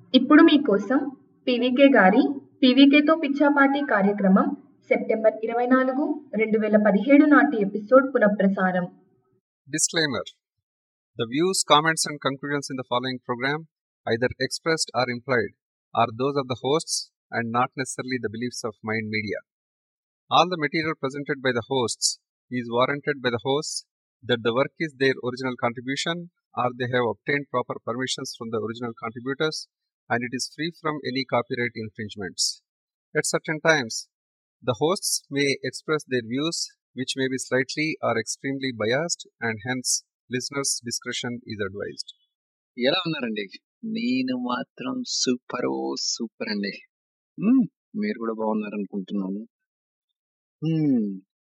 ఇప్పుడు మీకోసం పీవీకే గారి పీవీకేతో పిచ్చాపాటి కార్యక్రమం సెప్టెంబర్ ఇరవై నాలుగు రెండు వేల పదిహేడు నాటి ఎపిసోడ్ పునఃప్రసారం Disclaimer The views, comments, and conclusions in the following program, either expressed or implied, are those of the hosts and not necessarily the beliefs of Mind Media. All the material presented by the hosts is warranted by the hosts that the work is their original contribution or they have obtained proper permissions from the original contributors and it is free from any copyright infringements. At certain times, the hosts may express their views which may be slightly or extremely biased and hence listeners' discretion is advised. ఎలా ఉన్నారండి నేను మాత్రం super ఓ super అండి మ్మ్, మీరు కూడా బాగున్నారు అనుకుంటున్నాను మ్మ్,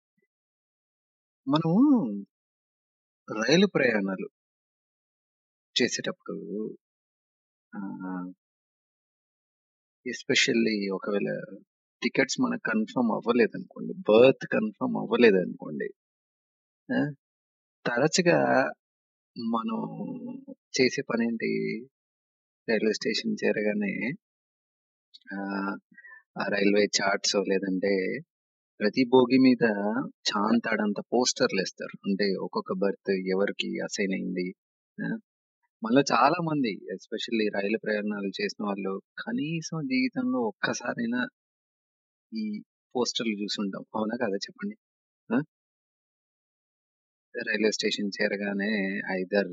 మనము రైలు ప్రయాణాలు చేసేటప్పుడు ఎస్పెషల్లీ ఒకవేళ టికెట్స్ మనకు కన్ఫర్మ్ అవ్వలేదు అనుకోండి బర్త్ కన్ఫర్మ్ అవ్వలేదు అనుకోండి ఆ, తరచుగా మనం చేసే పని ఏంటి రైల్వే స్టేషన్ చేరగానే ఆ ఆ రైల్వే చార్ట్స్ లేదంటే ప్రతి బోగి మీద చాంతాడంత పోస్టర్లు వేస్తారు అంటే ఒక్కొక్క బర్త్ ఎవరికి అసైన్ అయింది ఆ, మనలో చాలా మంది ఎస్పెషల్లీ రైలు ప్రయాణాలు చేసిన వాళ్ళు కనీసం జీవితంలో ఒక్కసారైనా ఈ పోస్టర్లు చూసుంటాం అవునా కదా చెప్పండి ఆ? రైల్వే స్టేషన్ చేరగానే ఐదర్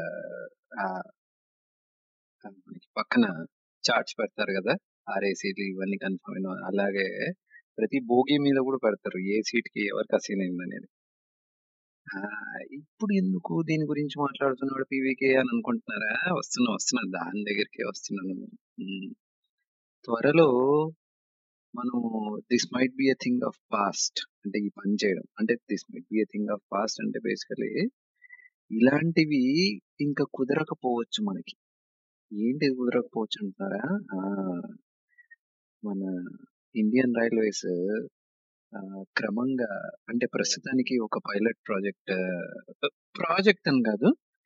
మనకి పక్కన చార్ట్స్ పెడతారు కదా ఆర్ఏసీలు ఇవన్నీ కన్ఫర్మ్ అయిన అలాగే ప్రతి బోగి మీద కూడా పెడతారు ఏ సీట్ కి ఎవరికి అసైన్ అయింది అనేది ఆ, ఇప్పుడు ఎందుకు దీని గురించి మాట్లాడుతున్నాడు పీవీకే అని అనుకుంటున్నారా వస్తున్నా వస్తున్నా దాని దగ్గరికి వస్తున్నాను ఉమ్. త్వరలో మనం this might be a thing of past అంటే ఈ పని చేయడం అంటే this might be a thing of past అంటే బేసికలీ ఇలాంటివి ఇంకా కుదరకపోవచ్చు మనకి ఏంటి కుదరకపోవచ్చు అంటున్నారా ఆ, మన ఇండియన్ రైల్వేస్ ఆ, క్రమంగా అంటే ప్రస్తుతానికి ఒక పైలట్ ప్రాజెక్ట్ ప్రాజెక్ట్ అని కాదు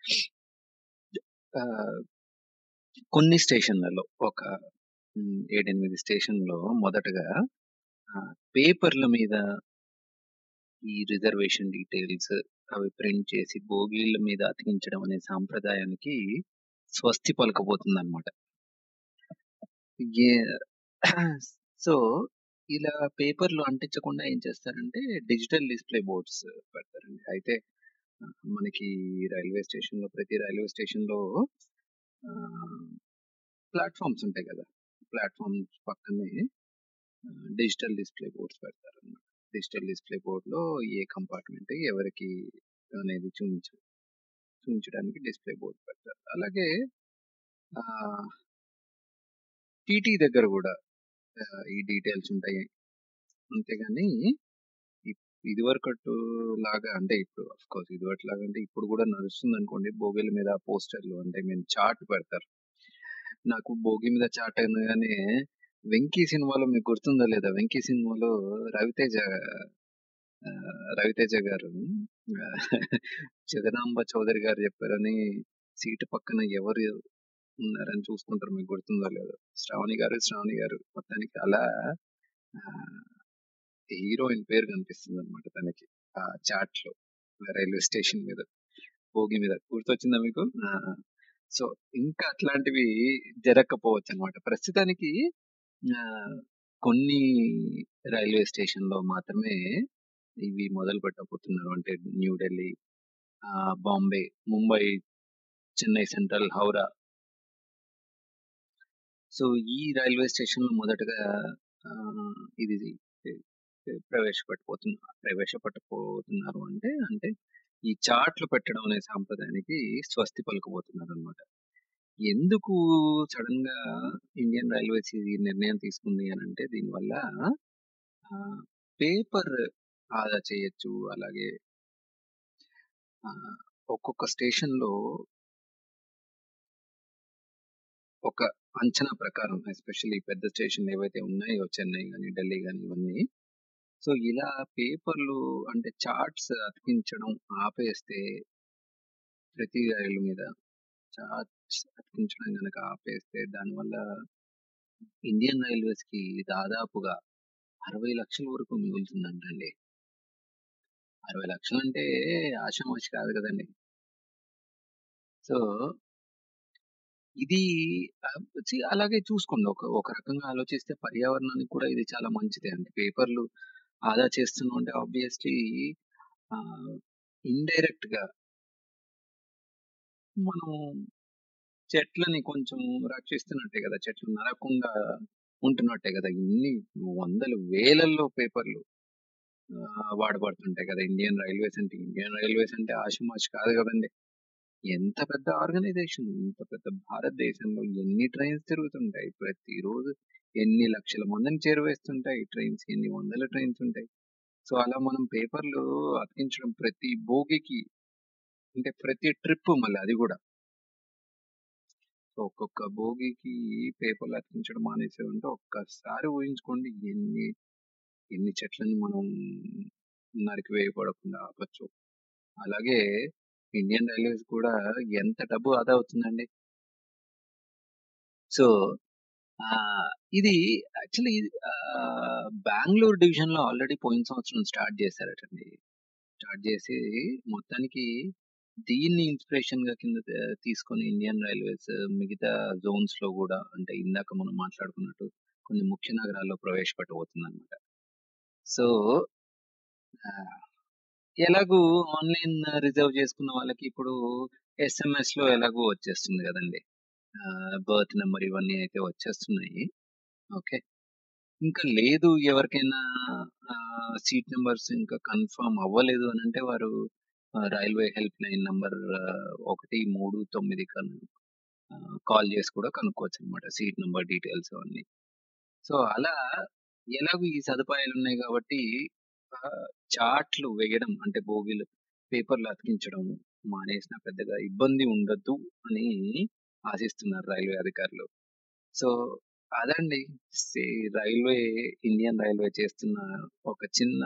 ఆ, కొన్ని స్టేషన్లలో ఒక ఉమ్, ఏడెనిమిది స్టేషన్లో మొదటగా ఆ, పేపర్ల మీద ఈ రిజర్వేషన్ డీటెయిల్స్ అవి ప్రింట్ చేసి బోగీల మీద అతికించడం అనే సాంప్రదాయానికి స్వస్తి పలకబోతుంది అనమాట సో ఇలా పేపర్లు అంటించకుండా ఏం చేస్తారంటే డిజిటల్ డిస్ప్లే బోర్డ్స్ పెడతారండి అయితే ఆ, మనకి రైల్వే స్టేషన్ లో ప్రతి రైల్వే స్టేషన్ లో ప్లాట్ఫామ్స్ ఉంటాయి కదా ప్లాట్ఫామ్స్ పక్కనే డిజిటల్ డిస్ప్లే బోర్డ్స్ పెడతారు అన్నమాట డిజిటల్ డిస్ప్లే బోర్డ్ లో ఏ కంపార్ట్మెంట్ ఎవరికి అనేది చూపించ చూపించడానికి డిస్ప్లే బోర్డ్ పెడతారు అలాగే టీటీ దగ్గర కూడా ఆ, ఈ డీటెయిల్స్ ఉంటాయి అంతేగాని ఇదివరకట్టు లాగా అంటే ఇప్పుడు అఫ్ కోర్స్ ఇదివరకు లాగా అంటే ఇప్పుడు కూడా నడుస్తుంది అనుకోండి బోగిల మీద పోస్టర్లు అంటే మేము చార్ట్ పెడతారు నాకు భోగి మీద చాట్ అనగానే వెంకీ సినిమాలో మీకు గుర్తుందా లేదా వెంకీ సినిమాలో రవితేజ ఆ, రవితేజ గారు ఆ, జగదాంబ చౌదరి గారు చెప్పారని సీటు పక్కన ఎవరు ఉన్నారని చూసుకుంటారు మీకు గుర్తుందో లేదో శ్రావణి గారు శ్రావణి గారు మొత్తానికి అలా హీరోయిన్ పేరు కనిపిస్తుంది అనమాట తనకి ఆ చాట్ లో రైల్వే స్టేషన్ మీద భోగి మీద గుర్తొచ్చిందా మీకు సో ఇంకా అట్లాంటివి జరగకపోవచ్చు అనమాట ప్రస్తుతానికి ఆ, కొన్ని రైల్వే స్టేషన్ లో మాత్రమే ఇవి మొదలు పెట్టబోతున్నారు అంటే న్యూఢిల్లీ ఆ, బాంబే ముంబై చెన్నై సెంట్రల్ హౌరా సో ఈ రైల్వే స్టేషన్ లో మొదటగా ఆ, ఇది ప్రవేశపెట్టబోతున్నారు ప్రవేశపెట్టబోతున్నారు అంటే అంటే ఈ చార్ట్లు పెట్టడం అనే సాంప్రదాయానికి స్వస్తి పలకబోతున్నారు అనమాట ఎందుకు సడన్ గా ఇండియన్ రైల్వేస్ ఈ నిర్ణయం తీసుకుంది అని అంటే దీనివల్ల పేపర్ ఆదా చేయొచ్చు అలాగే ఆ, ఒక్కొక్క స్టేషన్ లో ఒక అంచనా ప్రకారం ఎస్పెషల్లీ పెద్ద స్టేషన్లు ఏవైతే ఉన్నాయో చెన్నై కానీ ఢిల్లీ కానీ ఇవన్నీ సో ఇలా పేపర్లు అంటే చార్ట్స్ అతికించడం ఆపేస్తే ప్రతి రైలు మీద చార్ట్ చార్ట్స్ అతికించడం గనక ఆపేస్తే దానివల్ల ఇండియన్ రైల్వేస్‌కి దాదాపుగా 60,00,000 వరకు మిగులుతుందంటండి. 60,00,000 అంటే ఆషామాషీ కాదు గదండీ! సో ఇది ఆహ్, చి అలాగే చూసుకోండి. ఒక ఒక రకంగా ఆలోచిస్తే పర్యావరణానికి కూడా ఇది చాలా మంచిదే అండి. పేపర్‌లు ఆదా చేస్తున్నాం అంటే ఆబ్వియస్‌లీ ఆహ్, ఇండైరెక్ట్‌గా మనం చెట్లని కొంచెం రక్షిస్తున్నట్టే గదా! చెట్లు నరకకుండా ఉంటున్నట్టే గదా! ఇన్ని వందలు, వేలల్లో పేపర్‌లు ఆహ్, వాడబడుతుంటాయి గదా! ఇండియన్ రైల్వేస్ అంటే. ఇండియన్ రైల్వేస్ అంటే ఆషామాషీ కాదు గదండీ! ఎంత పెద్ద ఆర్గనైజేషన్. ఇంత పెద్ద భారతదేశంలో ఎన్ని ట్రైన్స్ తిరుగుతుంటాయి. ప్రతిరోజు ఎన్ని లక్షల మందిని చేరువేస్తుంటాయి ట్రైన్స్. ఎన్ని వందల ట్రైన్స్ ఉంటాయి. సో, అలా మనం పేపర్‌లు అతికించడం ప్రతి బోగీకి అంటే ప్రతి ట్రిప్ మళ్ళీ అది గూడా. సో, ఒక్కొక్క బోగీకి పేపర్‌లు అతికించడం మానేసామంటే ఒక్కసారి ఊహించుకోండి ఎన్ని ఎన్ని చెట్లని మనం నరికివేయబడకుండా ఆపొచ్చు. అలాగే ఇండియన్ రైల్వేస్ కూడా ఎంత డబ్బు ఆదా అవుతుందండి. సో, ఆహ్, ఇది యాక్చువల్లీ ఆహ్, బెంగుళూరు డివిజన్‌లో ఆల్రెడీ పోయిన సంవత్సరం స్టార్ట్ చేశారటండి. స్టార్ట్ చేసి మొత్తానికి దీన్ని ఇన్స్‌పిరేషన్‌గా కింద త తీసుకొని ఇండియన్ రైల్వేస్ మిగతా జోన్స్‌లో గూడా అంటే ఇందాక మనం మాట్లాడుకున్నట్టు కొన్ని ముఖ్య నగరాల్లో ప్రవేశపెట్టబోతుందన్నమాట. సో ఆహ్, ఎలాగూ ఆన్‌లైన్ రిజర్వ్ చేసుకున్న వాళ్ళకి ఇప్పుడు ఎస్ఎంఎస్‌లో ఎలాగో వచ్చేస్తుంది గదండీ! ఆహ్, బెర్త్ నంబర్ ఇవన్నీ అయితే వచ్చేస్తున్నాయి. ఓకే. ఇంకా లేదు ఎవరికైనా ఆహ్, సీట్ నంబర్స్ ఇంకా కన్ఫర్మ్ అవ్వలేదు అనంటే వారు ఆహ్, రైల్వే హెల్ప్ లైన్ నంబర్ 139 కన్ ఆహ్, కాల్ చేసి కూడా కనుక్కోవచ్చనమాట. సీట్ నంబర్ డీటెయిల్స్ అవన్నీ. సో, అలా ఎలాగో ఈ సదుపాయాలున్నాయి గాబట్టి ఆహ్, చార్ట్‌లు వేయడం అంటే బోగీలు పేపర్‌లు అతికించడం మానేసినా పెద్దగా ఇబ్బంది ఉండదు అని ఆశిస్తున్నారు రైల్వే అధికారులు. సో, అదండి సే రైల్వే ఇండియన్ రైల్వే చేస్తున్న ఒక చిన్న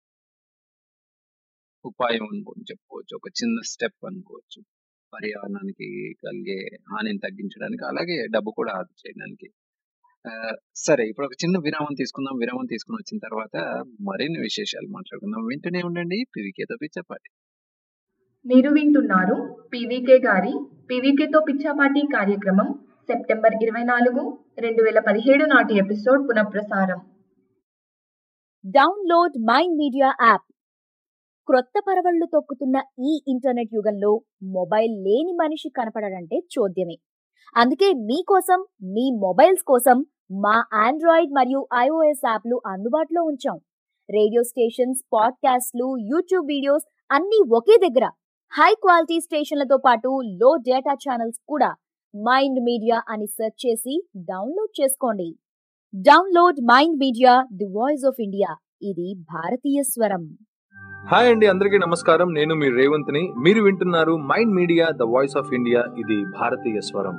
ఉపాయం అనుకోని చెప్పుకోవచ్చు. ఒక చిన్న స్టెప్ అనుకోవచ్చు. పర్యావరణానికి కలిగే హానిని తగ్గించడానికి, అలాగే డబ్బు కూడా ఆదా చేయడానికి. ఆహ్, సరే ఇప్పుడు ఒక చిన్న విరామం తీసుకుందాం. విరామం తీసుకొని వచ్చిన తర్వాత మరిన్ని విశేషాలు మాట్లాడుకుందాం. వింటూనే ఉండండి. పీవీకేతో పిచ్చాపాటి. మీరు వింటున్నారు పీవీకే గారి పీవీకేతో పిచ్చాపాటి కార్యక్రమం సెప్టెంబర్ 24, 2017 నాటి ఎపిసోడ్ పునఃప్రసారం. డౌన్లోడ్ మైండ్ మీడియా యాప్ క్రొత్త పరవళ్లు తొక్కుతున్న ఈ ఇంటర్నెట్ యుగంలో మొబైల్ లేని మనిషి కనపడడంటే చూద్యమే అందుకే మీకోసం మీ మొబైల్స్ కోసం మా ఆండ్రాయిడ్ మరియు ఐఓఎస్ యాప్లు అందుబాటులో ఉంచాం రేడియో స్టేషన్స్ పాడ్కాస్ట్లు యూట్యూబ్ వీడియోస్ అన్నీ ఒకే దగ్గర హై క్వాలిటీ స్టేషన్లతో పాటు లో డేటా ఛానల్స్ కూడా మైండ్ మీడియా అని సెర్చ్ చేసి డౌన్లోడ్ చేసుకోండి download Mind Media the voice of India ఇది భారతీయ స్వరం హాయ్ అండి అందరికీ నమస్కారం నేను మీ రేవంత్ని మీరు వింటున్నారు Mind Media the voice of India ఇది భారతీయ స్వరం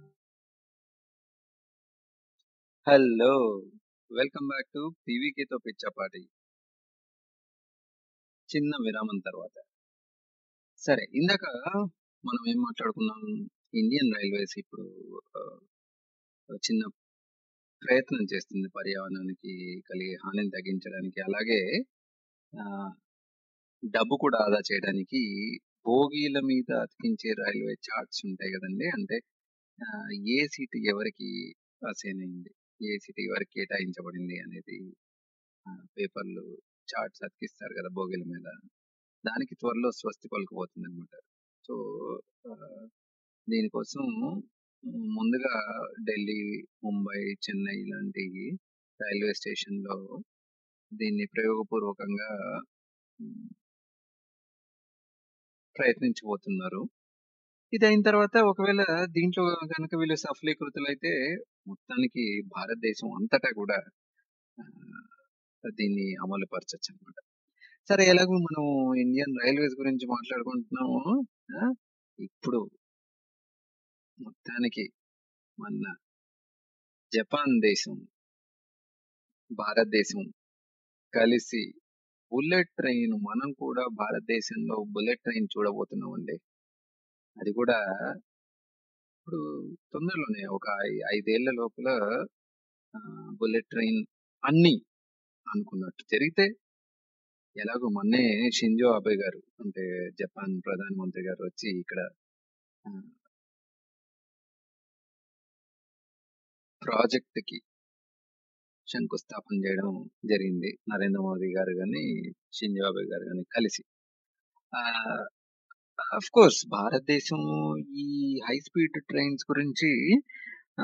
హలో! వెల్కమ్ బ్యాక్ టు పీవీకేతో పిచ్చాపాటి. చిన్న విరామం తర్వాత. సరే ఇందాక మనం ఏం మాట్లాడుకున్నాం? ఇండియన్ రైల్వేస్ ఇప్పుడు ఆహ్, చిన్న ప్రయత్నం చేస్తుంది పర్యావరణానికి కలిగే హానిని తగ్గించడానికి. అలాగే ఆహ్, డబ్బు కూడా ఆదా చేయడానికి బోగీల మీద అతికించే రైల్వే చార్ట్స్ ఉంటాయి గదండీ! అంటే ఆహ్, ఏ సీట్ ఎవరికి అసైన్ అయింది? ఏ సీట్ ఎవరికి కేటాయించబడింది అనేది ఆహ్, పేపర్‌లు చార్ట్స్ అతికిస్తారు గదా! బోగీల మీద. దానికి త్వరలో స్వస్తి పలకబోతుందన్నమాట. సో, ఆహ్, దీనికోసం ముందుగా ఢిల్లీ, ముంబై, చెన్నై ఇలాంటి రైల్వే స్టేషన్‌లో దీన్ని ప్రయోగపూర్వకంగా హ్మ్. ప్రయత్నించబోతున్నారు. ఇదయిన తర్వాత ఒకవేళ దీంట్లో గనక వీళ్ళు సఫలీకృతులైతే మొత్తానికి భారతదేశం అంతటా గూడా ఆహ్, దీన్ని అమలు పరచొచ్చనమాట. సరే ఎలాగో మనం ఇండియన్ రైల్వేస్ గురించి మాట్లాడుకుంటున్నాము. ఆ! ఇప్పుడు మొత్తానికి మన జపాన్ దేశం, భారతదేశం కలిసి బుల్లెట్ ట్రైన్ మనం కూడా భారతదేశంలో బుల్లెట్ ట్రైన్ చూడబోతున్నామండి. అది కూడా ఇప్పుడు తొందరలోనే ఒక ఐ- ఐదేళ్ల లోపల బుల్లెట్ ట్రైన్ అన్ని అనుకున్నట్టు జరిగితే ఎలాగో మొన్నే షింజో అబే గారు అంటే జపాన్ ప్రధానమంత్రి గారు వచ్చి ఇక్కడ ఆ, ప్రాజెక్ట్ కి శంకుస్థాపన చేయడం జరిగింది నరేంద్ర మోదీ గారు కానీ షింజో అబే గారు కానీ కలిసి అఫ్ కోర్స్ భారతదేశం ఈ హై స్పీడ్ ట్రైన్స్ గురించి ఆ,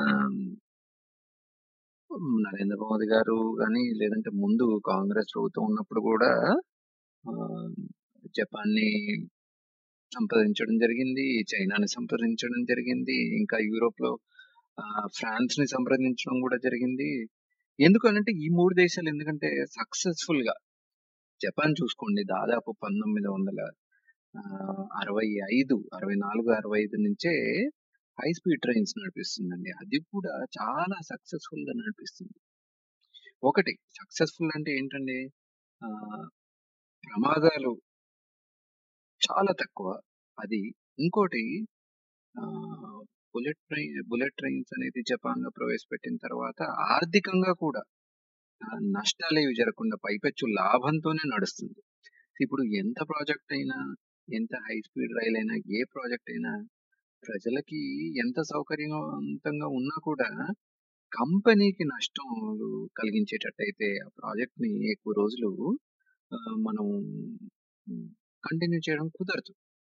నరేంద్ర మోదీ గారు కానీ లేదంటే ముందు కాంగ్రెస్ ప్రభుత్వం ఉన్నప్పుడు కూడా ఆ, జపాన్ ని సంప్రదించడం జరిగింది చైనాని సంప్రదించడం జరిగింది ఇంకా యూరోప్ లో ఆ, ఫ్రాన్స్ ని సంప్రదించడం కూడా జరిగింది ఎందుకనంటే ఈ మూడు దేశాలు ఎందుకంటే సక్సెస్ఫుల్ గా జపాన్ చూసుకోండి దాదాపు పంతొమ్మిది వందల ఆ, అరవై ఐదు అరవై నాలుగు అరవై ఐదు నుంచే హై స్పీడ్ ట్రైన్స్ నడిపిస్తుందండి అది కూడా చాలా సక్సెస్ఫుల్ గా నడిపిస్తుంది ఒకటి సక్సెస్ఫుల్ అంటే ఏంటండి ఆ, ప్రమాదాలు చాలా తక్కువ అది ఇంకోటి బుల్లెట్ ట్రైన్ బుల్లెట్ ట్రైన్స్ అనేది జపాన్ లో ప్రవేశపెట్టిన తర్వాత ఆర్థికంగా కూడా ఆ, నష్టాలు ఏవి జరగకుండా పైపెచ్చు లాభంతోనే నడుస్తుంది ఇప్పుడు ఎంత ప్రాజెక్ట్ అయినా ఎంత హై స్పీడ్ రైల్ అయినా ఏ ప్రాజెక్ట్ అయినా ప్రజలకి ఎంత సౌకర్యవంతంగా ఉన్నా కూడా కంపెనీకి నష్టాలు కలిగించేటట్టయితే ఆ ప్రాజెక్ట్ ని ఎక్కువ రోజులు ఆ, మనం కంటిన్యూ చేయడం కుదరదు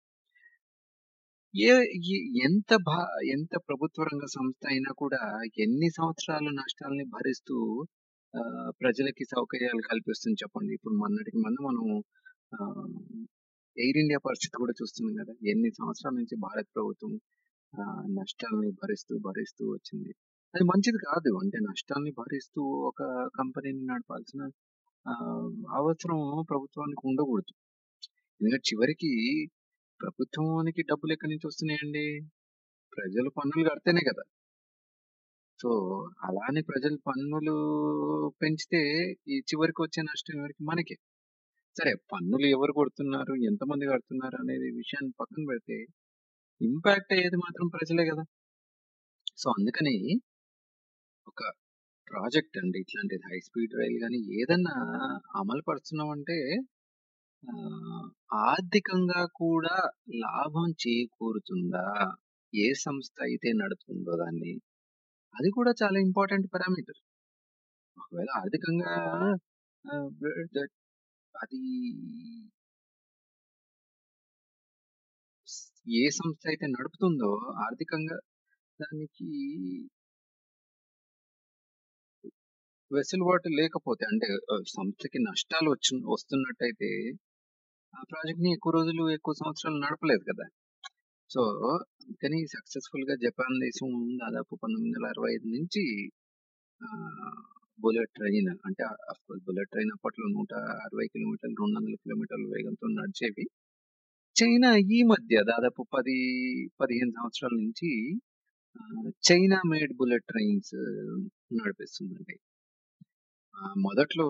ఏ ఏ- ఎంత భా ఎంత ప్రభుత్వ రంగ సంస్థ అయినా కూడా ఎన్ని సంవత్సరాలు నష్టాలని భరిస్తూ ఆ, ప్రజలకి సౌకర్యాలు కల్పిస్తుంది చెప్పండి ఇప్పుడు మొన్నటికి మొన్న మనం ఆ, ఎయిర్ ఇండియా పరిస్థితి కూడా చూస్తున్నాం కదా ఎన్ని సంవత్సరాల నుంచి భారత ప్రభుత్వం ఆ, నష్టాలని భరిస్తూ భరిస్తూ వచ్చింది అది మంచిది కాదు అంటే నష్టాల్ని భరిస్తూ ఒక కంపెనీని నడపాల్సిన ఆ, అవసరం ప్రభుత్వానికి ఉండకూడదు ఎందుకంటే చివరికి ప్రభుత్వానికి డబ్బులు ఎక్కడి నుంచి వస్తున్నాయండి ప్రజలు పన్నులు కడితేనే కదా సో అలానే ప్రజలు పన్నులు పెంచితే ఈ చివరికి వచ్చే నష్టం ఎవరికి మనకే సరే పన్నులు ఎవరు కొడుతున్నారు ఎంతమంది కడుతున్నారు అనేది విషయాన్ని పక్కన పెడితే ఇంపాక్ట్ అయ్యేది మాత్రం ప్రజలే కదా సో అందుకని ఒక ప్రాజెక్ట్ అండి ఇట్లాంటిది హై స్పీడ్ రైల్ కానీ ఏదన్నా అమలు పరుస్తున్నామంటే ఆ, ఆర్థికంగా కూడా లాభం చేకూరుతుందా ఏ సంస్థ అయితే నడుపుతుందో దాన్ని అది కూడా చాలా ఇంపార్టెంట్ పారామీటర్ ఒకవేళ ఆర్థికంగా ఆ, ద- అది ఏ సంస్థ అయితే నడుపుతుందో ఆర్థికంగా దానికి వెసులుబాటు లేకపోతే అంటే ఆ, సంస్థకి నష్టాలు వచ్చి వస్తున్నట్టయితే ఆ ప్రాజెక్ట్ ని ఎక్కువ రోజులు ఎక్కువ సంవత్సరాలు నడపలేదు కదా సో అందుకని సక్సెస్ఫుల్ గా జపాన్ దేశం దాదాపు పంతొమ్మిది వందల అరవై ఐదు నుంచి బుల్లెట్ ట్రైన్ అంటే కోర్స్ బుల్లెట్ ట్రైన్ అప్పట్లో నూట అరవై కిలోమీటర్లు రెండు వందల కిలోమీటర్ల వేగంతో నడిచేవి చైనా ఈ మధ్య దాదాపు పది పదిహేను సంవత్సరాల నుంచి ఆ, చైనా మేడ్ బుల్లెట్ ట్రైన్స్ నడిపిస్తుందండి ఆ, మొదట్లో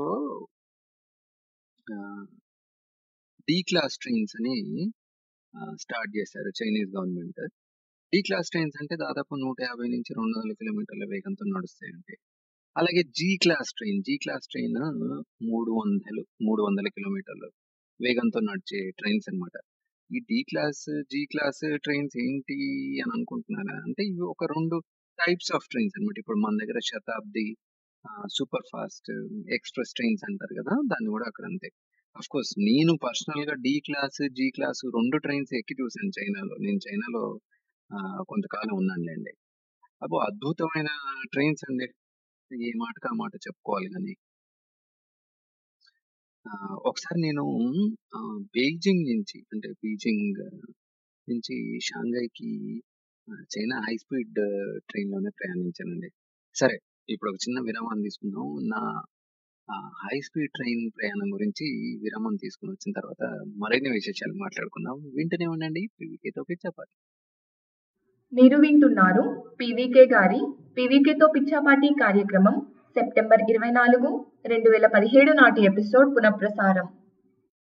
డి క్లాస్ ట్రైన్స్ అని స్టార్ట్ చేశారు Chinese government D class trains అంటే దాదాపు నూట యాభై నుంచి రెండు వందల కిలోమీటర్ల వేగంతో నడుస్తాయండి అలాగే G class train G class train మూడు వందలు మూడు వందల కిలోమీటర్లు వేగంతో నడిచే ట్రైన్స్ అన్నమాట ఈ D class G class trains ఏంటి అని అనుకుంటున్నారా అంటే ఇవి ఒక రెండు టైప్స్ ఆఫ్ ట్రైన్స్ అన్నమాట ఇప్పుడు మన దగ్గర Shatabdi super fast express trains అంటారు కదా దాన్ని కూడా అక్కడ అంతే అఫ్ కోర్స్ నేను పర్సనల్ గా డి క్లాస్ జీ క్లాస్ రెండు ట్రైన్స్ ఎక్కి చూసాను చైనాలో నేను చైనాలో ఆ, కొంతకాలం ఉన్నానులేండి అబ్బో అద్భుతమైన ట్రైన్స్ అండి ఏ మాటకు ఆ మాట చెప్పుకోవాలి కానీ ఆ, ఒకసారి నేను ఆ, బీజింగ్ నుంచి అంటే బీజింగ్ నుంచి షాంఘైకి ఆ, చైనా హై స్పీడ్ ట్రైన్ లోనే ప్రయాణించానండి సరే ఇప్పుడు ఒక చిన్న విరామం తీసుకుందాం నా హై స్పీడ్ ట్రైన్ ప్రయాణం గురించి విరామం తీసుకుని వచ్చిన తర్వాత మరిన్ని విశేషాలు మాట్లాడుకుందాం వింటూనే ఉండండి పీవీకేతో చెప్పాలి మీరు వింటున్నారు పీవీకే గారి పీవీకేతో పిచ్చాపాటి కార్యక్రమం సెప్టెంబర్ ఇరవై నాలుగు రెండు వేల పదిహేడు నాటి ఎపిసోడ్ పునఃప్రసారం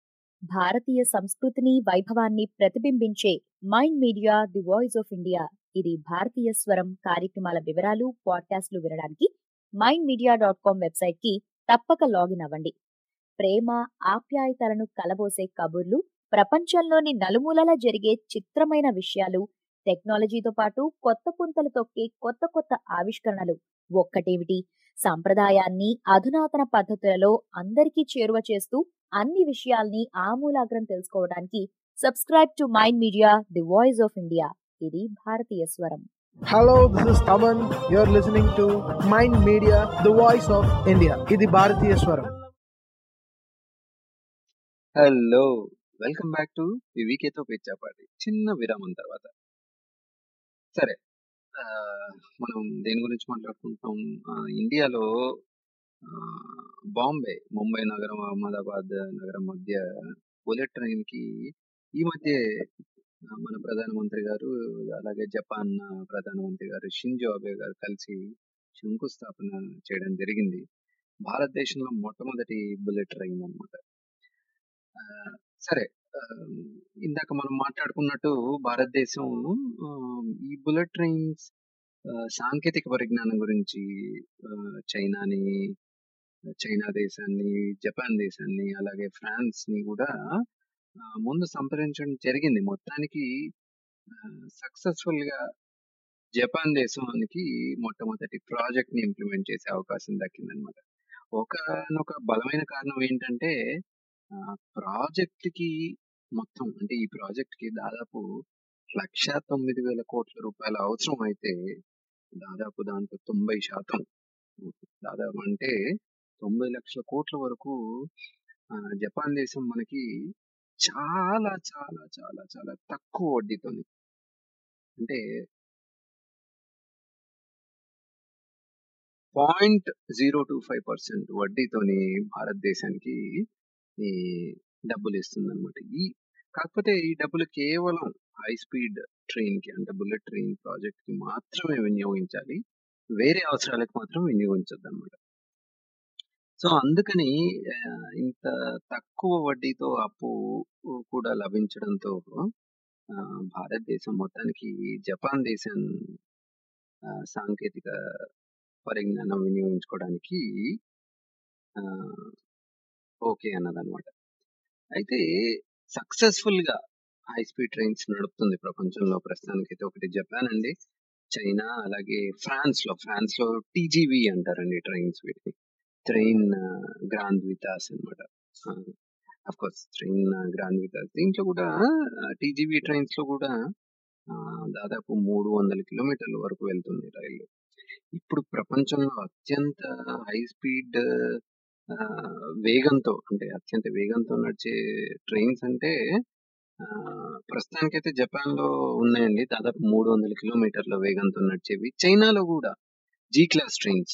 భారతీయ సంస్కృతిని వైభవాన్ని ప్రతిబింబించే Mind Media the voice of India ఇది భారతీయ స్వరం కార్యక్రమాల వివరాలు పాడ్కాస్ట్లు వినడానికి Mind Media dot com website కి తప్పక లాగిన్ అవ్వండి ప్రేమ ఆప్యాయతలను కలబోసే కబుర్లు ప్రపంచంలోని నలుమూలలా జరిగే చిత్రమైన విషయాలు టెక్నాలజీతో పాటు కొత్త పుంతలు తొక్కే కొత్త కొత్త ఆవిష్కరణలు ఒక్కటేమిటి సంప్రదాయాన్ని అధునాతన పద్ధతులలో అందరికీ చేరువ చేస్తూ అన్ని విషయాల్ని ఆమూలాగ్రం తెలుసుకోవడానికి subscribe to Mind Media the voice of India ఇది భారతీయ స్వరం Hello, this is Taman. You're listening to Mind Media, the voice of India. ఇది భారతీయ స్వరం హలో వెల్కమ్ బ్యాక్ టు వివికేతో పిచ్చాపాటి చిన్న విరామం తర్వాత సరే ఆ, మనం దేని గురించి మాట్లాడుకుంటాం ఆ, ఇండియాలో ఆ, బాంబే ముంబై నగరం అహ్మదాబాద్ నగరం మధ్య బుల్లెట్ ట్రైన్ కి ఈ మధ్య ఆ, మన ప్రధానమంత్రి గారు అలాగే జపాన్ ఆ, ప్రధానమంత్రి గారు షింజో అబే గారు కలిసి శంకుస్థాపన చేయడం జరిగింది భారతదేశంలో మొట్టమొదటి బుల్లెట్ ట్రైన్ అన్నమాట ఆ, సరే ఆ, ఇందాక మనం మాట్లాడుకున్నట్టు భారతదేశం ఆ, ఈ బుల్లెట్ ట్రైన్స్ ఆ, సాంకేతిక పరిజ్ఞానం గురించి ఆ, చైనాని చైనా దేశాన్ని జపాన్ దేశాన్ని అలాగే ఫ్రాన్స్ ని కూడా ఆ, ముందు సంప్రదించడం జరిగింది మొత్తానికి సక్సెస్ఫుల్ గా జపాన్ దేశానికి మొట్టమొదటి ప్రాజెక్ట్ ని ఇంప్లిమెంట్ చేసే అవకాశం దక్కిందనమాట ఒకనొక బలమైన కారణం ఏంటంటే ప్రాజెక్ట్ కి మొత్తం అంటే ఈ ప్రాజెక్ట్ కి దాదాపు లక్ష తొమ్మిది వేల కోట్ల రూపాయల అవసరం అయితే దాదాపు దాంట్లో తొంభై శాతం దాదాపు అంటే తొంభై లక్షల కోట్ల వరకు ఆ, జపాన్ దేశం మనకి చాలా చాలా చాలా చాలా తక్కువ వడ్డీతోని అంటే point zero two five percent వడ్డీతోని భారతదేశానికి ఈ డబ్బులు ఇస్తుంది అనమాట ఈ కాకపోతే ఈ డబ్బులు కేవలం హై స్పీడ్ ట్రైన్ కి అంటే బుల్లెట్ ట్రైన్ ప్రాజెక్ట్ కి మాత్రమే వినియోగించాలి వేరే అవసరాలకు మాత్రం వినియోగించద్దు అనమాట సో అందుకని ఆ, ఇంత తక్కువ వడ్డీతో అప్పు కూడా లభించడంతో ఆ, భారతదేశం మొత్తానికి జపాన్ దేశం ఆ, సాంకేతిక పరిజ్ఞానం వినియోగించుకోవడానికి ఆ, ఓకే అన్నదన్నమాట అయితే సక్సెస్ఫుల్ గా హై స్పీడ్ ట్రైన్స్ నడుపుతుంది ప్రపంచంలో ప్రస్తుతానికి అయితే ఒకటి జపాన్ అండి చైనా అలాగే ఫ్రాన్స్ లో ఫ్రాన్స్ లో టీజీవీ అంటారండి ట్రైన్స్ వీటిని ట్రైన్ గ్రాండ్ వితాస్ అనమాట of course Train Grande Vitesse దీంట్లో కూడా టీజీవీ ట్రైన్స్ లో కూడా ఆ, దాదాపు మూడు వందల కిలోమీటర్ల వరకు వెళ్తుంది రైలు ఇప్పుడు ప్రపంచంలో అత్యంత హై స్పీడ్ వేగంతో అంటే అత్యంత వేగంతో నడిచే ట్రైన్స్ అంటే ఆ, ప్రస్తుతానికైతే జపాన్ లో ఉన్నాయండి దాదాపు మూడు వందల కిలోమీటర్ల వేగంతో నడిచేవి చైనాలో కూడా జీ క్లాస్ ట్రైన్స్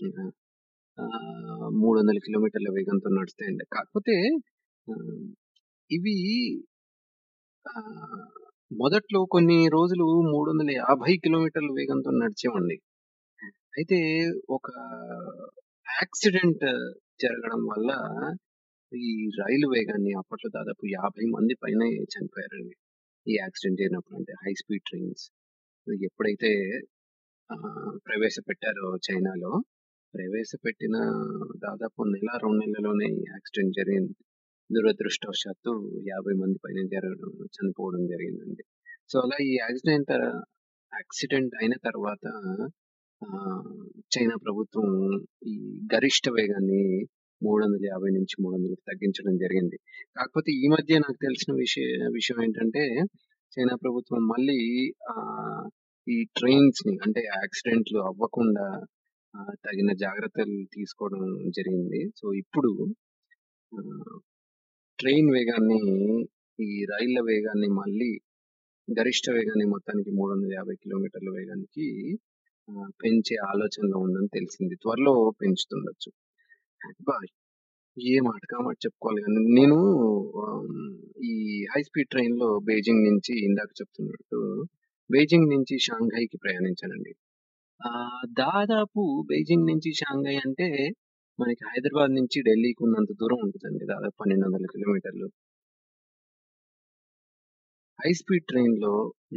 మూడు వందల కిలోమీటర్ల వేగంతో నడుస్తాయండి కాకపోతే ఆ, ఇవి ఆ, మొదట్లో కొన్ని రోజులు మూడు వందల యాభై కిలోమీటర్ల వేగంతో నడిచేవండి అయితే ఒక యాక్సిడెంట్ జరగడం వల్ల ఈ రైలు వేగాన్ని అప్పట్లో దాదాపు యాభై మంది పైన చనిపోయారండి ఈ యాక్సిడెంట్ జరిగినప్పుడు అంటే హై స్పీడ్ ట్రైన్స్ ఎప్పుడైతే ఆ, ప్రవేశపెట్టారో చైనాలో ప్రవేశపెట్టిన దాదాపు నెల రెండు నెలలోనే యాక్సిడెంట్ జరిగింది దురదృష్టవశాత్తు యాభై మంది పైన జరగడం చనిపోవడం జరిగిందండి సో అలా ఈ యాక్సిడెంట్ యాక్సిడెంట్ అయిన తర్వాత ఆ, చైనా ప్రభుత్వం ఈ గరిష్ట వేగాన్ని మూడు వందల యాభై నుంచి మూడు వందలకు తగ్గించడం జరిగింది కాకపోతే ఈ మధ్య నాకు తెలిసిన విషయ విషయం ఏంటంటే చైనా ప్రభుత్వం మళ్ళీ ఆ ఈ ట్రైన్స్ ని అంటే యాక్సిడెంట్లు అవ్వకుండా ఆ, తగిన జాగ్రత్తలు తీసుకోవడం జరిగింది సో ఇప్పుడు ఆ, ట్రైన్ వేగాన్ని ఈ రైళ్ల వేగాన్ని మళ్ళీ గరిష్ట వేగాన్ని మొత్తానికి మూడు వందల యాభై కిలోమీటర్ల వేగానికి ఆ, పెంచే ఆలోచనలో ఉందని తెలిసింది త్వరలో పెంచుతుండొచ్చు అబ్బా, ఏ మాట కామాట చెప్పుకోవాలి కానీ నేను ఆమ్, ఈ హై స్పీడ్ ట్రైన్ లో బీజింగ్ నుంచి ఇందాక చెప్తున్నట్టు బీజింగ్ నుంచి షాంఘైకి ప్రయాణించానండి ఆ, దాదాపు బీజింగ్ నుంచి షాంఘై అంటే మనకి హైదరాబాద్ నుంచి ఢిల్లీకి ఉన్నంత దూరం ఉంటుందండి దాదాపు పన్నెండు వందల కిలోమీటర్లు హై స్పీడ్ ట్రైన్ లో ఉమ్,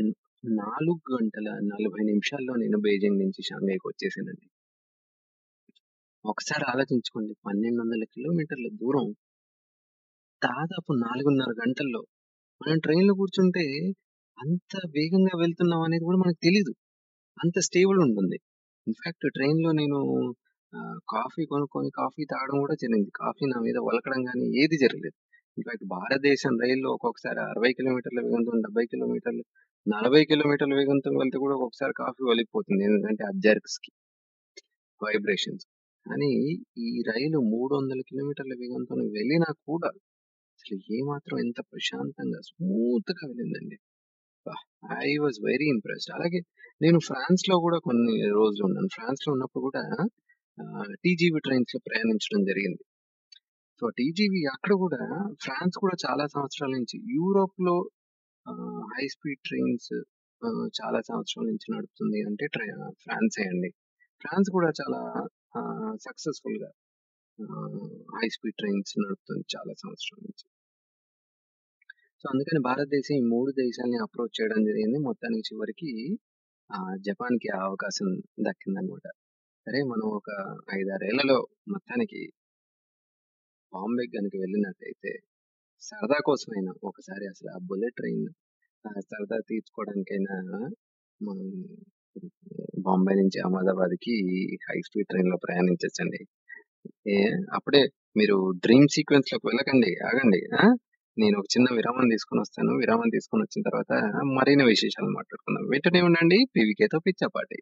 నాలుగు గంటల నలభై నిమిషాల్లో నేను బీజింగ్ నుంచి షాంఘైకి వచ్చేసానండి ఒకసారి ఆలోచించుకోండి పన్నెండు వందల కిలోమీటర్ల దూరం దాదాపు నాలుగున్నర గంటల్లో మనం ట్రైన్లో కూర్చుంటే అంత వేగంగా వెళ్తున్నాం అనేది కూడా మనకు తెలీదు అంత స్టేబుల్ ఉంటుంది ఇన్ఫాక్ట్ ట్రైన్లో నేను ఆ, కాఫీ కొనుక్కొని కాఫీ తాగడం కూడా జరిగింది కాఫీ నా మీద వలకడం కానీ ఏది జరగలేదు ఇన్ఫాక్ట్ భారతదేశం రైల్లో ఒక్కొక్కసారి అరవై కిలోమీటర్ల వేగంతో డెబ్బై కిలోమీటర్లు నలభై కిలోమీటర్ల వేగంతో వెళ్తే కూడా ఒక్కొక్కసారి కాఫీ వలిగిపోతుంది ఎందుకంటే ఆ జర్క్స్ కి వైబ్రేషన్స్ కానీ ఈ రైలు మూడు వందల కిలోమీటర్ల వేగంతో వెళ్ళినా కూడా అసలు ఏమాత్రం ఎంత ప్రశాంతంగా స్మూత్ గా వెళ్ళిందండి ఐ వాజ్ వెరీ ఇంప్రెస్డ్ అలాగే నేను ఫ్రాన్స్ లో కూడా కొన్ని రోజులు ఉన్నాను ఫ్రాన్స్ లో ఉన్నప్పుడు కూడా టీజీవీ ట్రైన్స్ లో ప్రయాణించడం జరిగింది సో టీజీవీ అక్కడ కూడా ఫ్రాన్స్ కూడా చాలా సంవత్సరాల నుంచి యూరోప్ లో హై స్పీడ్ ట్రైన్స్ చాలా సంవత్సరాల నుంచి నడుపుతుంది అంటే ఫ్రాన్స్ అండి ఫ్రాన్స్ కూడా చాలా సక్సెస్ఫుల్ గా హై స్పీడ్ ట్రైన్స్ నడుపుతుంది చాలా సంవత్సరాల నుంచి సో అందుకని భారతదేశం ఈ మూడు దేశాలని అప్రోచ్ చేయడం జరిగింది మొత్తానికి చివరికి ఆ, జపాన్ కి ఆ అవకాశం దక్కిందనమాట సరే మనం ఒక ఐదారేళ్లలో మొత్తానికి బాంబే కనుక వెళ్ళినట్టయితే సరదా కోసమైనా ఒకసారి అసలు ఆ బుల్లెట్ ట్రైన్ సరదా తీర్చుకోవడానికైనా మనం బాంబే నుంచి అహ్మదాబాద్ కి హై స్పీడ్ ట్రైన్ లో ప్రయాణించచ్చండి ఏ అప్పుడే మీరు డ్రీమ్ సీక్వెన్స్ లోకి వెళ్ళకండి ఆగండి ఆ? నేను ఒక చిన్న విరామం తీసుకుని వస్తాను విరామం తీసుకుని వచ్చిన తర్వాత మరిన్ని విశేషాలు మాట్లాడుకుందాం వెంటనే ఉండండి పీవీకేతో పిచ్చాపాటి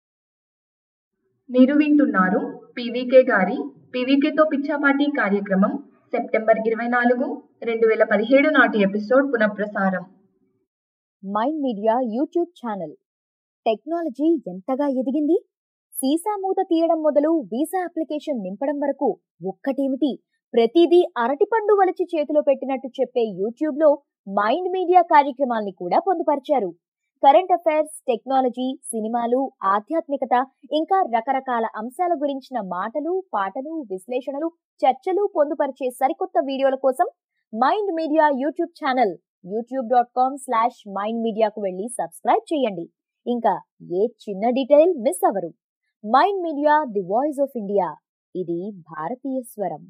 మీరు వింటున్నారు పీవీకే గారి పీవీకేతో పిచ్చాపాటి కార్యక్రమం సెప్టెంబర్ ఇరవై నాలుగు రెండు వేల పదిహేడు నాటి ఎపిసోడ్ పునఃప్రసారం Mind Media YouTube channel technology ఎంతగా ఎదిగింది సీసా మూత తీయడం మొదలు వీసా అప్లికేషన్ నింపడం వరకు ఒక్కటేమిటి ప్రతిదీ అరటిపండు వలచి చేతిలో పెట్టినట్టు చెప్పే యూట్యూబ్ లో మైండ్ మీడియా కార్యక్రమాల్ని కూడా పొందుపరిచారు కరెంట్ అఫైర్స్ టెక్నాలజీ సినిమాలు ఆధ్యాత్మికత ఇంకా రకరకాల అంశాల గురించిన మాటలు పాటలు విశ్లేషణలు చర్చలు పొందుపరిచే సరికొత్త వీడియోల కోసం Mind Media YouTube channel YouTube dot com slash Mind మీడియాకు వెళ్ళి సబ్స్క్రైబ్ చేయండి ఇంకా ఏ చిన్న డీటెయిల్ మిస్ అవ్వరు Mind Media the voice of India ఇది భారతీయ స్వరం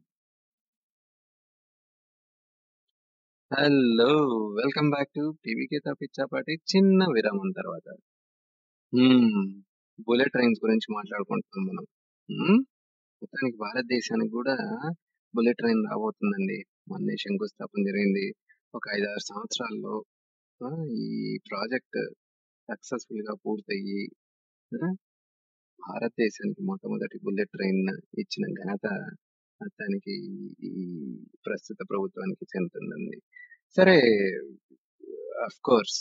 హలో వెల్కమ్ బ్యాక్ టు పీవీకేతో పిచ్చాపాటి చిన్న విరామం తర్వాత బుల్లెట్ ట్రైన్స్ గురించి మాట్లాడుకుంటున్నాం మనం మ్మ్. మొత్తానికి భారతదేశానికి కూడా బుల్లెట్ ట్రైన్ రాబోతుందండి మొన్నే శంకుస్థాపన జరిగింది ఒక ఐదు ఆరు సంవత్సరాల్లో ఆ, ఈ ప్రాజెక్ట్ సక్సెస్ఫుల్ గా పూర్తయ్యి ఆ, భారతదేశానికి మొట్టమొదటి బుల్లెట్ ట్రైన్ ఇచ్చిన ఘనత మొత్తానికి ఈ ప్రస్తుత ప్రభుత్వానికి చెందుతుందండి సరే అఫ్ కోర్స్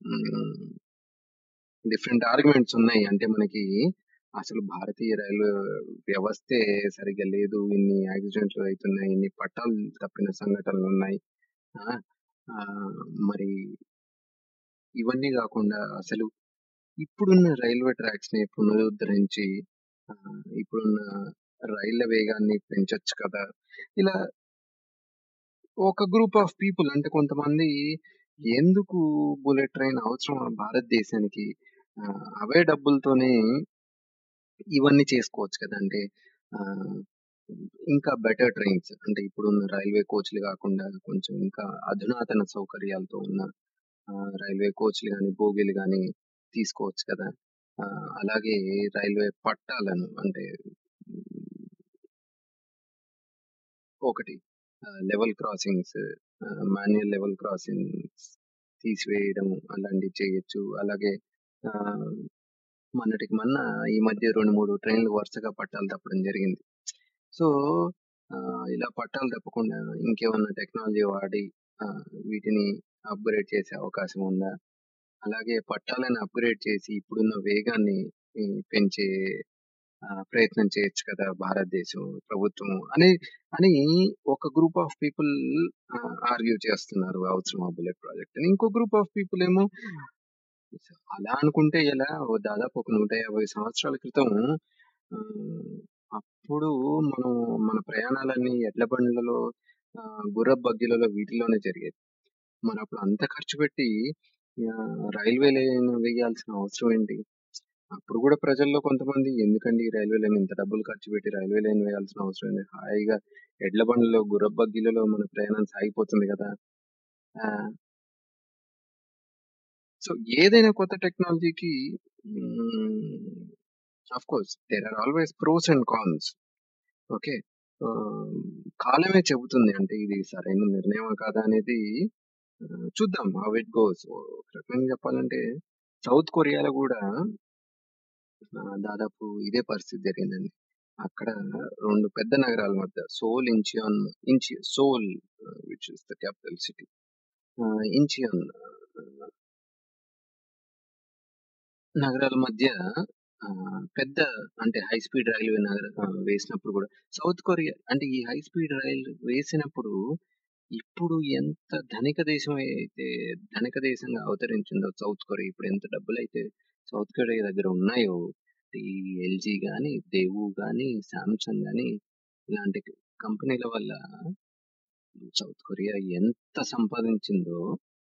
డిఫరెంట్ ఆర్గ్యుమెంట్స్ ఉన్నాయి అంటే మనకి అసలు భారతీయ రైల్వే వ్యవస్థే సరిగ్గా లేదు ఇన్ని యాక్సిడెంట్లు అవుతున్నాయి ఇన్ని పట్టాలు తప్పిన సంఘటనలు ఉన్నాయి ఆ, ఆ, మరి ఇవన్నీ కాకుండా అసలు ఇప్పుడున్న రైల్వే ట్రాక్స్ ని పునరుద్ధరించి ఆ, ఇప్పుడున్న రైళ్ల వేగాన్ని పెంచొచ్చు కదా ఇలా ఒక గ్రూప్ ఆఫ్ పీపుల్ అంటే కొంతమంది ఎందుకు బుల్లెట్ ట్రైన్ అవసరం మన భారతదేశానికి ఆ, అవే డబ్బులతోనే ఇవన్నీ చేసుకోవచ్చు కదా అంటే ఆ, ఇంకా బెటర్ ట్రైన్స్ అంటే ఇప్పుడున్న రైల్వే కోచ్లు కాకుండా కొంచెం ఇంకా అధునాతన సౌకర్యాలతో ఉన్న ఆ, రైల్వే కోచ్లు కానీ బోగీలు కానీ తీసుకోవచ్చు కదా ఆ, అలాగే రైల్వే పట్టాలను అంటే ఒకటి level crossings manual level crossings తీసివేయడం అలాంటివి చేయొచ్చు అలాగే ఆ, మొన్నటికి మొన్న ఈ మధ్య రెండు మూడు ట్రైన్లు వరుసగా పట్టాలు తప్పడం జరిగింది సో ఆ, ఇలా పట్టాలు తప్పకుండా ఇంకేమన్నా టెక్నాలజీ వాడి ఆ, వీటిని అప్గ్రేడ్ చేసే అవకాశం ఉందా అలాగే పట్టాలను అప్గ్రేడ్ చేసి ఇప్పుడున్న వేగాన్ని ఉమ్, పెంచే ఆ, ప్రయత్నం చేయొచ్చు కదా భారతదేశం ప్రభుత్వం అని అని ఒక గ్రూప్ ఆఫ్ పీపుల్ ఆర్గ్యూ చేస్తున్నారు అవసరం బుల్లెట్ ప్రాజెక్ట్ అని ఇంకో గ్రూప్ ఆఫ్ పీపుల్ ఏమో అలా అనుకుంటే ఎలా ఓ దాదాపు ఒక నూట యాభై సంవత్సరాల క్రితం ఆ, అప్పుడు మనం మన ప్రయాణాలన్నీ ఎడ్ల బండ్లలో ఆ, గుర్రపు బగ్గీలలో వీటిలోనే జరిగేది మరి అప్పుడు అంత ఖర్చు పెట్టి ఆహ్, రైల్వే లైన్ వేయాల్సిన అవసరం ఏంటి? అప్పుడు గూడా ప్రజల్లో కొంతమంది ఎందుకండి ఈ రైల్వే లైన్ ఇంత డబ్బులు ఖర్చు పెట్టి రైల్వే లైన్ వేయాల్సిన అవసరం ఏంది? హాయిగా ఎడ్ల బండిలో, గుర్రపు బగ్గీలలో మన ప్రయాణం సాగిపోతుంది గదా! ఆ! సో, ఏదైనా కొత్త టెక్నాలజీకి హ్మ్, of course there are always pros and cons. Okay. ఆహ్, కాలమే చెబుతుంది. అంటే ఇది సరైన నిర్ణయమా కాదా అనేది ఆహ్, చూద్దాం హౌ ఇట్ గోస్. ఒక రకంగా చెప్పాలంటే సౌత్ కొరియాలో గూడా ఆహ్, దాదాపు ఇదే పరిస్థితి జరిగిందండి. అక్కడ 2 పెద్ద నగరాల మధ్య సోల్, ఇంచియాన్ ఇంచి Seoul uh, which is the capital city. Uh, Incheon ఆహ్ నగరాల మధ్య ఆహ్, పెద్ద అంటే హై స్పీడ్ రైల్వే నగర ఆహ్, వేసినప్పుడు గూడా సౌత్ కొరియా అంటే ఈ హై స్పీడ్ రైల్ వేసినప్పుడు ఇప్పుడు ఎంత ధనిక దేశం అయితే ధనిక దేశంగా అవతరించిందో సౌత్ కొరియా ఇప్పుడు ఎంత డబ్బులైతే సౌత్ కొరియా దగ్గర ఉన్నాయో ఈ ఎల్‌జీ గాని, దేవూ గాని, సామ్‌సంగ్ గాని ఇలాంటి కంపెనీల వల్ల సౌత్ కొరియా ఎంత సంపాదించిందో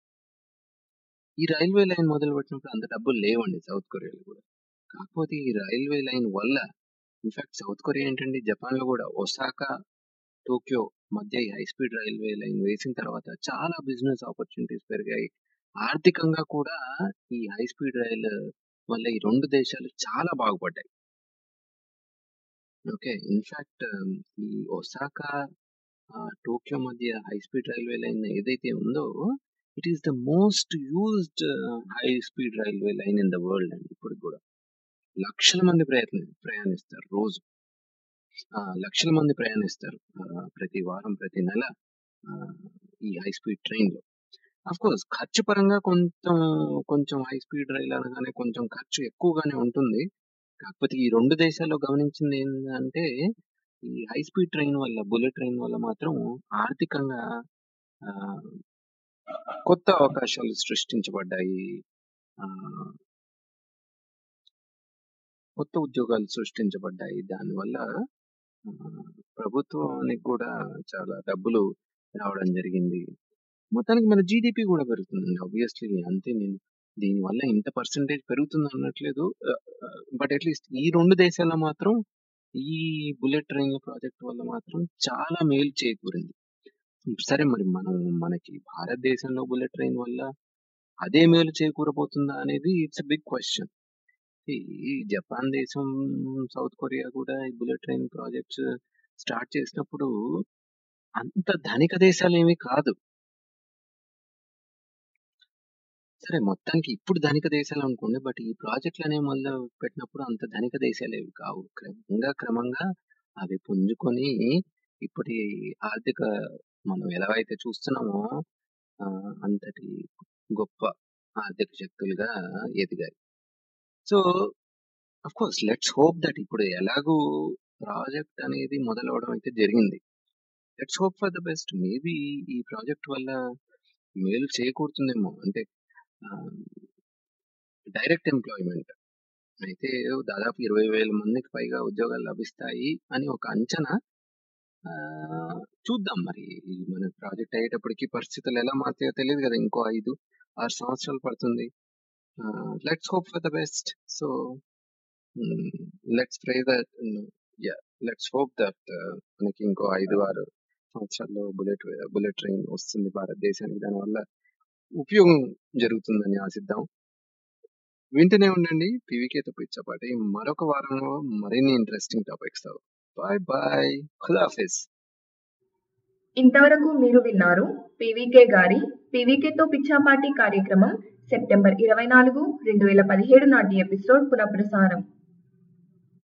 ఈ రైల్వే లైన్ మొదలుపెట్టినప్పుడు అంత డబ్బులు లేవండి సౌత్ కొరియాలో గూడా. కాకపోతే ఈ రైల్వే లైన్ వల్ల ఇన్‌ఫాక్ట్ సౌత్ కొరియా ఏంటండి జపాన్‌లో గూడా ఒసాకా, టోక్యో మధ్య ఈ హై స్పీడ్ రైల్వే లైన్ వేసిన తర్వాత చాలా బిజినెస్ ఆపర్చునిటీస్ పెరిగాయి. ఆర్థికంగా కూడా ఈ హై స్పీడ్ రైల్ వల్ల ఈ 2 దేశాలు చాలా బాగుపడ్డాయి. ఓకే. ఇన్‌ఫాక్ట్ ఈ ఒసాకా ఆహ్, టోక్యో మధ్య హై స్పీడ్ రైల్వే లైన్ ఏదైతే ఉందో it is the most used high speed railway line in the world అండి ఇప్పటికి గూడా. లక్షల మంది ప్రయత్ని ప్రయాణిస్తారు రోజు. ఆ! లక్షల మంది ప్రయాణిస్తారు. ఆహ్, ప్రతి వారం, ప్రతి నెల ఆహ్, ఈ హై స్పీడ్ ట్రైన్‌లో. ఆఫ్‌కోర్స్ ఖర్చు పరంగా కొంచెం, కొంచెం హై స్పీడ్ రైల్ అనగానే కొంచెం ఖర్చు ఎక్కువగానే ఉంటుంది. కాకపోతే ఈ 2 దేశాల్లో గమనించింది ఏందంటే ఈ హై స్పీడ్ ట్రైన్ వల్ల బుల్లెట్ ట్రైన్ వల్ల మాత్రం ఆర్థికంగా ఆహ్, కొత్త అవకాశాలు సృష్టించబడ్డాయి. ఆహ్ కొత్త ఉద్యోగాలు సృష్టించబడ్డాయి. దానివల్ల ఆహ్, ప్రభుత్వానికి గూడా చాలా డబ్బులు రావడం జరిగింది. మొత్తానికి మన జీడీపీ గూడా పెరుగుతుందండి. ఆబ్వియస్‌లీ అంతే నేను దీనివల్ల ఇంత పర్సెంటేజ్ పెరుగుతుంది అనట్లేదు. ఆహ్, ఆహ్, బట్ అట్‌లీస్ట్ ఈ 2 దేశాల్లో మాత్రం ఈ బుల్లెట్ ట్రైన్‌ల ప్రాజెక్ట్ వల్ల మాత్రం చాలా మేలు చేకూరింది. సరే మరి మనం మనకి భారతదేశంలో బుల్లెట్ ట్రైన్ వల్ల అదే మేలు చేకూరబోతుందా అనేది ఇట్స్ ఎ బిగ్ క్వెషన్. ఈ ఈ జపాన్ దేశం, సౌత్ కొరియా కూడా ఈ బుల్లెట్ ట్రైన్ ప్రాజెక్ట్స్ స్టార్ట్ చేసినప్పుడు అంత ధనిక దేశాలేమి కాదు. సరే మొత్తానికి ఇప్పుడు ధనిక దేశాలనుకోండి. బట్ ఈ ప్రాజెక్ట్‌లనేవి మొదలుపెట్టినప్పుడు అంత ధనిక దేశాలేవి కావు. క్రమంగా, క్రమంగా అవి పుంజుకొని ఇప్పటి ఆర్థిక మనం ఎలా అయితే చూస్తున్నామో ఆహ్, అంతటి గొప్ప ఆర్థిక శక్తులుగా ఎదిగాయి. So, of course let's hope that ఇప్పుడు ఎలాగూ ప్రాజెక్ట్ అనేది మొదలవ్వడం అయితే జరిగింది. Let's hope for the best. Maybe ఈ ప్రాజెక్ట్ వల్ల మేలు చేకూరుతుందేమో. అంటే ఆహ్, డైరెక్ట్ ఎంప్లాయ్‌మెంట్ అయితే దాదాపు 20,000 మందికి పైగా ఉద్యోగాలు లభిస్తాయి అని ఒక అంచనా. ఆహ్, చూద్దాం మరి ఈ మన ప్రాజెక్ట్ అయ్యేటప్పటికి పరిస్థితులు ఎలా మారుతాయో తెలీదు గదా! ఇంకో 5, 6 సంవత్సరాలు పడుతుంది. Uh, let's hope for the best. So, hmm. Let's pray that yeah! Let's hope that మనకి ఇంకో 5, 6 సంవత్సరాల్లో బుల్లెట్ బుల్లెట్ ట్రైన్ వస్తుంది భారతదేశానికి. దానివల్ల ఉపయోగం జరుగుతుందని ఆశిద్దాం. వింటూనే ఉండండి పీవీకేతో పిచ్చపాటి. మరొక వారంలో మరిన్ని ఇంట్రెస్టింగ్ టాపిక్స్‌తో. Bye bye. ఖుదాఫిజ్. ఇంతవరకు మీరు విన్నారు పీవీకే గారి పీవీకేతో పిచ్చాపాటి కార్యక్రమం సెప్టెంబర్ 24, 2017 నాటి ఎపిసోడ్ పునఃప్రసారం.